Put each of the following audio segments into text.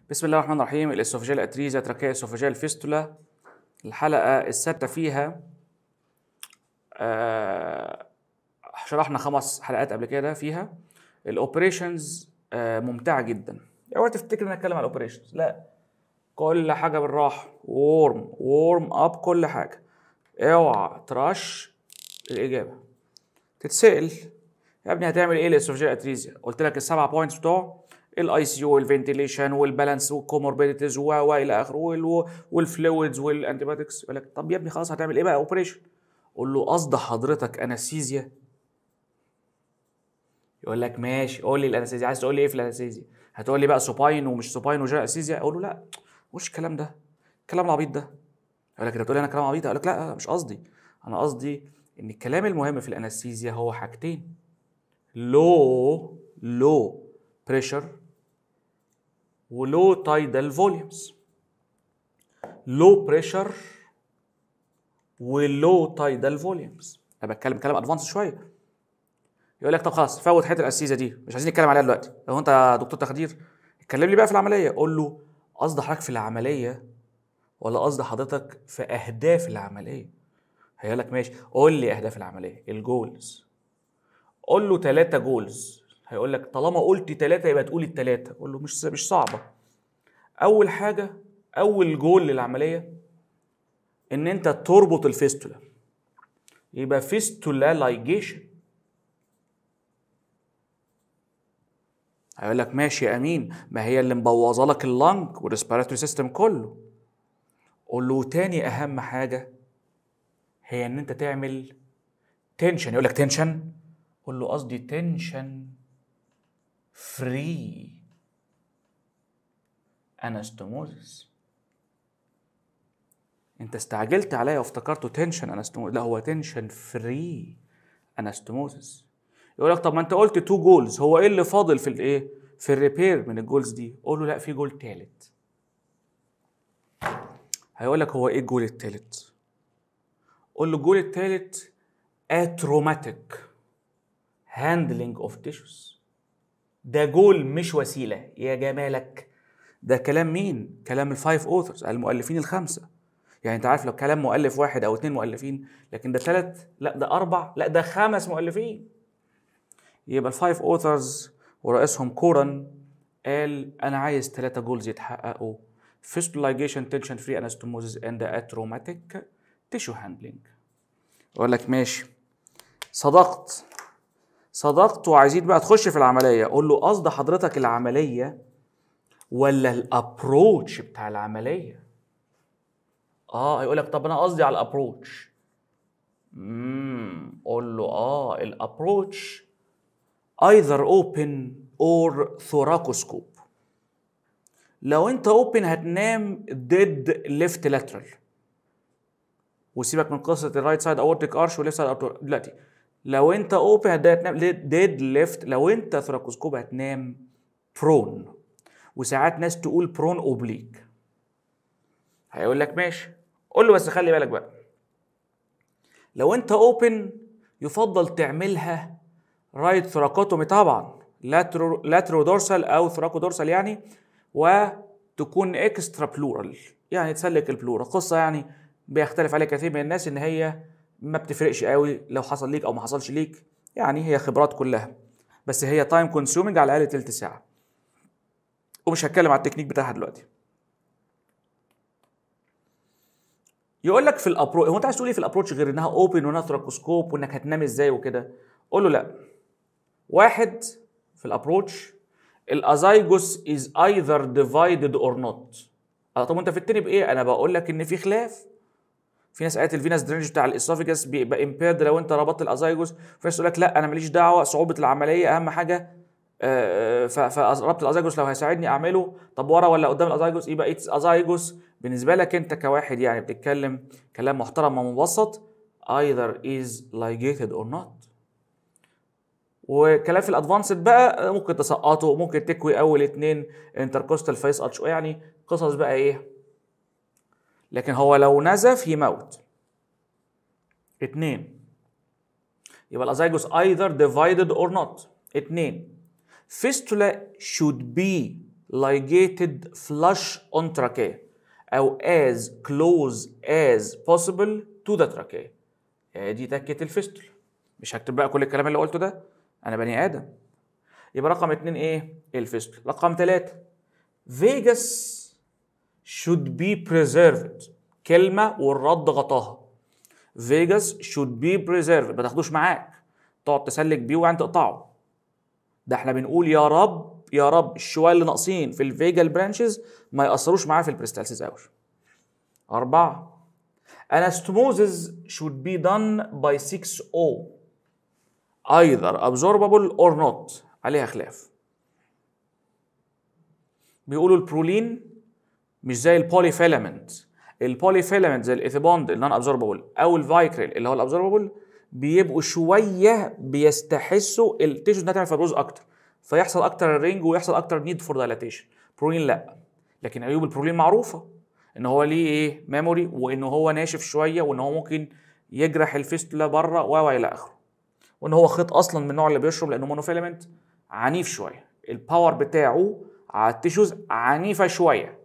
بسم الله الرحمن الرحيم الاسوفاجيال اتريزيا تراكيه اسوفاجيال فيستولا الحلقه السادسه فيها آه شرحنا خمس حلقات قبل كده فيها الاوبريشنز آه ممتعه جدا اوعى تفتكر ان اتكلم على الاوبريشنز لا كل حاجه بالراحه وورم وورم اب كل حاجه اوعى ترش الاجابه تتسال يا ابني هتعمل ايه الاسوفاجيال اتريزيا قلت لك السبع بوينتس بتوع الاي سي يو والفنتيليشن والبالانس والكوموربيديتيز و و الى اخره والفلويدز والانتيبيوتكس يقول لك طب يا ابني خلاص هتعمل ايه بقى اوبريشن قول له قصد حضرتك انستيزيا يقول لك ماشي قول لي الانستيزيا عايز تقول لي ايه في الانستيزيا هتقول لي بقى سوباين ومش سوباين وجا انستيزيا اقول له لا مش الكلام ده الكلام العبيط ده يقول لك انت بتقول لي انا كلام عبيط اقول لك لا مش قصدي انا قصدي ان الكلام المهم في الانستيزيا هو حاجتين لو لو بريشر ولو تايدال فوليومز لو بريشر ولو تايدال فوليومز انا بتكلم كلام ادفانس شويه يقول لك طب خلاص فوت حته الاسيزه دي مش عايزين نتكلم عليها دلوقتي لو انت دكتور تخدير اتكلم لي بقى في العمليه قول له قصد حضرتك في العمليه ولا قصد حضرتك في اهداف العمليه هيقول لك ماشي قول لي اهداف العمليه الجولز قول له ثلاثه جولز هيقول لك طالما قلت ثلاثة يبقى تقول الثلاثة قول له مش مش صعبة أول حاجة أول جول للعملية إن أنت تربط الفيستولا يبقى فيستولا لايجيشن هيقول لك ماشي يا أمين ما هي اللي مبوظة لك اللنج والريسبيراتوري سيستم كله قول له تاني أهم حاجة هي إن أنت تعمل تنشن يقول لك تنشن قول له قصدي تنشن فري انستموزس انت استعجلت عليا وافتكرته تنشن انستموزس لا هو تنشن فري انستموزس يقول لك طب ما انت قلت تو جولز هو ايه اللي فاضل في الايه في الريبير من الجولز دي قول له لا في جول تالت هيقول لك هو ايه الجول التالت قول له الجول التالت اتروماتيك هاندلنج اوف تيشوز ده جول مش وسيله يا جمالك ده كلام مين كلام الفايف اوثرز المؤلفين الخمسه يعني انت عارف لو كلام مؤلف واحد او اثنين مؤلفين لكن ده ثلاث لا ده اربع لا ده خمس مؤلفين يبقى الفايف اوثرز ورئيسهم كورن قال انا عايز ثلاثه جولز يتحققوا فيستولايجيشن تنشن فري انستوموزيس اند اتروماتيك تيشو هاندلنج اقول لك ماشي صدقت صدقت وعايزين بقى تخش في العمليه قول له قصد حضرتك العمليه ولا الابروتش بتاع العمليه اه هيقول لك طب انا قصدي على الابروتش امم قول له اه الابروتش either open or thoracoscope لو انت اوبن هتنام ديد ليفت لاترال وسيبك من قصه الرايت سايد اورتيك ارش وليفت سايد دلوقتي لو انت اوبن هتنام ديد ليفت لو انت ثراكوسكوب هتنام برون وساعات ناس تقول برون اوبليك هيقول لك ماشي قول له بس خلي بالك بقى لو انت اوبن يفضل تعملها رايت ثراكوتومي طبعا لاترو لاترو دورسال او ثراكو دورسال يعني وتكون اكسترا بلورال يعني تسلك البلورا قصه يعني بيختلف عليها كثير من الناس ان هي ما بتفرقش قوي لو حصل ليك او ما حصلش ليك يعني هي خبرات كلها بس هي تايم كونسيومنج على الاقل تلت ساعه ومش هتكلم على التكنيك بتاعها دلوقتي يقول لك في الابروتش هو انت عايز تقول ايه في الابروتش غير انها اوبن وانها ثراكوسكوب وانك هتنام ازاي وكده قول له لا واحد في الابروتش الازايجوس از ايذر ديفايدد اور نوت طب وانت في التاني بايه انا بقول لك ان في خلاف في ناس قالت الفينس درينج بتاع الاسوفيجاس بيبقى امبيرد لو انت ربطت الازايجوس في ناس تقول لك لا انا ماليش دعوه صعوبه العمليه اهم حاجه فربط الازايجوس لو هيساعدني اعمله طب ورا ولا قدام الازايجوس يبقى اتس ازايجوس بالنسبه لك انت كواحد يعني بتتكلم كلام محترم ومبسط either is ligated or not وكلام في الادفانسد بقى ممكن تسقطه ممكن تكوي اول اتنين انتركوستال فيسقط شويه يعني قصص بقى ايه لكن هو لو نزف يموت اتنين يبقى الازايجوس either divided or not اتنين fistula should be ligated flush on trachea او as close as possible to the trachea ادي تكه الفستول مش هكتب بقى كل الكلام اللي قلته ده انا بني ادم يبقى رقم اتنين ايه الفستول رقم ثلاثة فيجاس should be preserved كلمة والرد غطاها فيجاس should be preserved ما تاخدوش معاك تقعد تسلك بيه وبعدين تقطعه ده احنا بنقول يا رب يا رب الشوية اللي ناقصين في الفيجال برانشز ما يأثروش معاه في البريستالسيس اوش أربعة anastomosis should be done by 6O either absorbable or not عليها خلاف بيقولوا البرولين مش زي البوليفيلامنت البوليفيلامنت زي الايثيبوند النون ابزوربابل او الفايكريل اللي هو الابزوربابل بيبقوا شويه بيستحسوا التيشوز انها تعمل فيبروز اكتر فيحصل اكتر رينج ويحصل اكتر نيد فور دايلاتيشن برولين لا لكن عيوب البرولين معروفه ان هو ليه ايه ميموري وان هو ناشف شويه وان هو ممكن يجرح الفيستولا بره و الى اخره وان هو خيط اصلا من النوع اللي بيشرب لانه مونوفيلامنت عنيف شويه الباور بتاعه على التيشوز عنيفه شويه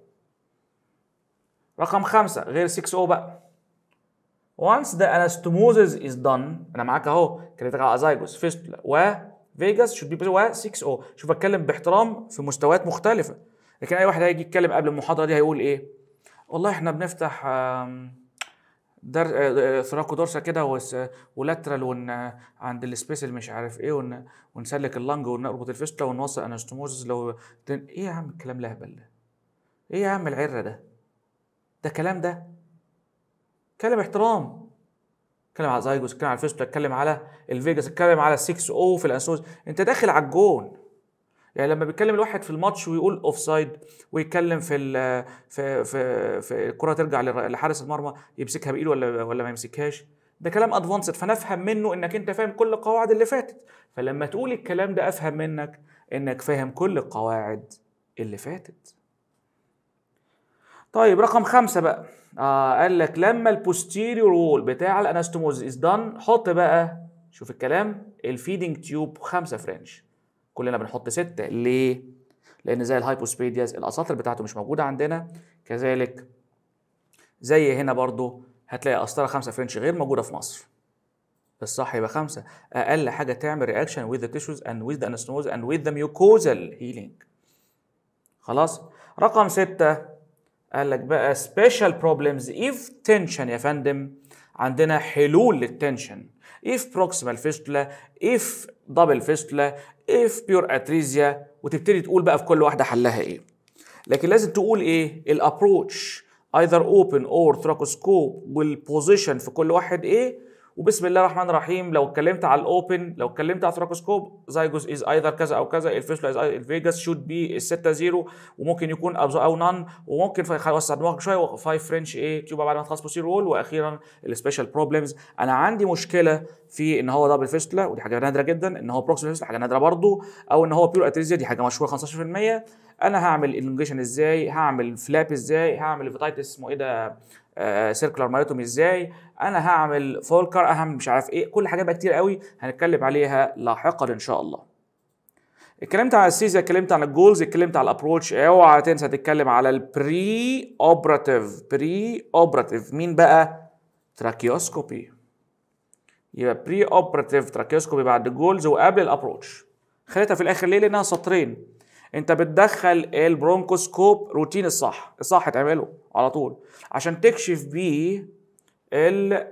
رقم خمسة غير 6 او بقى once the anastomosis is done انا معاك اهو كريتيكال ازايجوس فيستولا وفيجاس should be و 6 او شوف اتكلم باحترام في مستويات مختلفه لكن اي واحد هيجي يتكلم قبل المحاضره دي هيقول ايه والله احنا بنفتح آم، در آه، ثراكو دورسا كده وس- ولاترال ون عند السبيس اللي مش عارف ايه ون ونسلك اللنج ونربط الفيستولا ونوصل انستوموزس لو تن- ايه يا عم الكلام الاهبل ده؟ ايه يا عم العره ده؟ ده كلام ده؟ اتكلم احترام اتكلم على زايجوس اتكلم على الفيستولا اتكلم على الفيجاس اتكلم على 6 او في الانسوز انت داخل على الجون يعني لما بيتكلم الواحد في الماتش ويقول اوف سايد ويتكلم في ال في في في الكره ترجع لر- لحارس المرمى يمسكها بايده ولا ولا ما يمسكهاش ده كلام ادفانسد فنفهم منه انك انت فاهم كل القواعد اللي فاتت فلما تقول الكلام ده افهم منك انك فاهم كل القواعد اللي فاتت طيب رقم خمسة بقى آه قال لك لما البوستيريور وول بتاع الانستوموز از دان حط بقى شوف الكلام الفيدنج تيوب خمسة فرنش كلنا بنحط ستة ليه؟ لأن زي الهايبوسبيدياز الأساطر بتاعته مش موجودة عندنا كذلك زي هنا برضو هتلاقي قسطرة خمسة فرنش غير موجودة في مصر الصح يبقى خمسة أقل حاجة تعمل رياكشن with the tissues and with the anastomosis and with the mucosal healing خلاص رقم ستة قال لك بقى special problems if tension يا فندم عندنا حلول للتنشن if proximal fistula if double fistula if pure atresia وتبتدي تقول بقى في كل واحدة حلها ايه لكن لازم تقول ايه الابروتش either open or thoracoscope والبوزيشن في كل واحد ايه وبسم الله الرحمن الرحيم لو اتكلمت على الاوبن لو اتكلمت على الثراكوسكوب زايجوس از ايذر كذا او كذا الفيشلا از الفيجاس شود بي الستة زيرو وممكن يكون أبزو او نان وممكن في- اوسع دماغك شويه 5 فرنش ايه تيوبا بعد ما تخلص بوستير رول واخيرا السبيشال بروبلمز انا عندي مشكله في ان هو دبل فيستلا ودي حاجه نادره جدا ان هو بروكسيمال فيستلا حاجه نادره برضو او ان هو بيور اتريزيا دي حاجه مشهوره 15% انا هعمل الونجيشن ازاي هعمل فلاب ازاي هعمل فيتايتس اسمه ايه ده سيركلر مايوتومي ازاي انا هعمل فولكر هعمل مش عارف ايه كل حاجات بقى كتير قوي هنتكلم عليها لاحقا ان شاء الله اتكلمت على السيزا اتكلمت على الجولز اتكلمت على الابروتش اوعى تنسى تتكلم على البري اوبراتيف بري اوبراتيف مين بقى تراكيوسكوبي يبقى بري اوبراتيف تراكيوسكوبي بعد الجولز وقبل الابروتش خليتها في الاخر ليه لانها سطرين انت بتدخل البرونكوسكوب روتين الصح الصح تعمله على طول عشان تكشف بيه ال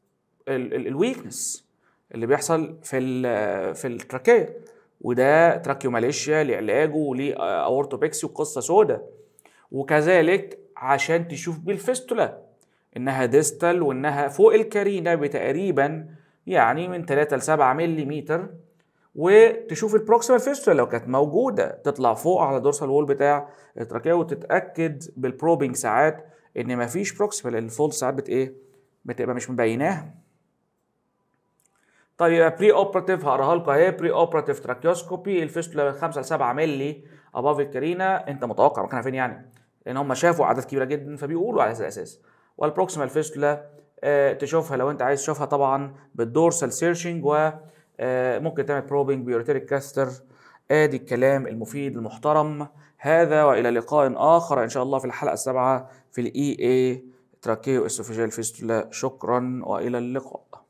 الويكنس اللي بيحصل في ال في التراكيه وده تراكيوماليشيا لعلاجه وليه اورتوبكسي وقصه سودا وكذلك عشان تشوف بالفيستولا انها ديستال وانها فوق الكارينا بتقريبا يعني من 3 ل 7 ملم وتشوف البروكسيمال فيستولا لو كانت موجوده تطلع فوق على دورسال وول بتاع التراكيه وتتاكد بالبروبنج ساعات ان مفيش بروكسيمال الفولد ساعات بت ايه بتبقى مش مبيناها طيب بري اوبراتيف هقراها لكم اهي بري اوبراتيف تراكيوسكوبي الفيستولا 5 ل 7 مللي اباف الكارينا انت متوقع مكانها فين يعني؟ لان هم شافوا اعداد كبيره جدا فبيقولوا على هذا الاساس والبروكسيمال فيستولا آه تشوفها لو انت عايز تشوفها طبعا بالدورسال سيرشنج و آه ممكن تعمل بروبنج بيوريتريك كاستر ادي الكلام المفيد المحترم هذا والى لقاء اخر ان شاء الله في الحلقه السابعه في الاي اي تراكيو اسوفيجيال فيستولا شكرا والى اللقاء